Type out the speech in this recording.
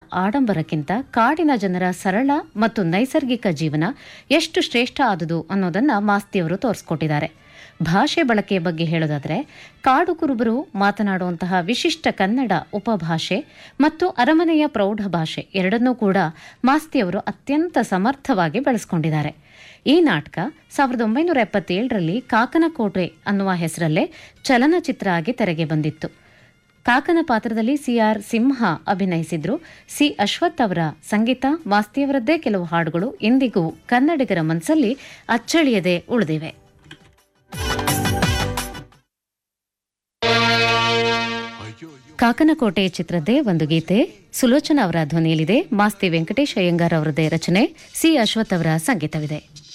ಆಡಂಬರಕ್ಕಿಂತ ಕಾಡಿನ ಜನರ ಸರಳ ಮತ್ತು ನೈಸರ್ಗಿಕ ಜೀವನ ಎಷ್ಟು ಶ್ರೇಷ್ಠ ಆದುದು ಅನ್ನೋದನ್ನ ಮಾಸ್ತಿಯವರು ತೋರಿಸ್ಕೊಟ್ಟಿದ್ದಾರೆ ಭಾಷೆ ಬಳಕೆ ಬಗ್ಗೆ ಹೇಳೋದಾದ್ರೆ ಕಾಡು ಕುರುಬರು ಮಾತನಾಡುವಂತಹ ವಿಶಿಷ್ಟ ಕನ್ನಡ ಉಪಭಾಷೆ ಮತ್ತು ಅರಮನೆಯ ಪ್ರೌಢ ಭಾಷೆ ಎರಡನ್ನೂ ಕೂಡ ಮಾಸ್ತಿಯವರು ಅತ್ಯಂತ ಸಮರ್ಥವಾಗಿ ಬೆಳೆಸ್ಕೊಂಡಿದ್ದಾರೆ ಈ ನಾಟಕ ಸಾವಿರದ ಒಂಬೈನೂರ ಎಪ್ಪತ್ತೇಳರಲ್ಲಿ ಕಾಕನಕೋಟೆ ಅನ್ನುವ ಹೆಸರಲ್ಲೇ ಚಲನಚಿತ್ರ ಆಗಿ ತೆರೆಗೆ ಬಂದಿತ್ತು ಕಾಕನ ಪಾತ್ರದಲ್ಲಿ ಸಿಆರ್ ಸಿಂಹ ಅಭಿನಯಿಸಿದ್ರು ಸಿ ಅಶ್ವಥ್ ಅವರ ಸಂಗೀತ ಮಾಸ್ತಿಯವರದ್ದೇ ಕೆಲವು ಹಾಡುಗಳು ಇಂದಿಗೂ ಕನ್ನಡಿಗರ ಮನಸ್ಸಲ್ಲಿ ಅಚ್ಚಳಿಯದೆ ಉಳಿದಿವೆ ಕಾಕನಕೋಟೆ ಚಿತ್ರದ್ದೇ ಒಂದು ಗೀತೆ ಸುಲೋಚನಾ ಅವರ ಧ್ವನಿಯಲ್ಲಿದೆ ಮಾಸ್ತಿ ವೆಂಕಟೇಶ್ ಅಯ್ಯಂಗಾರ್ ಅವರದೇ ರಚನೆ ಸಿ ಅಶ್ವಥ್ ಅವರ ಸಂಗೀತವಿದೆ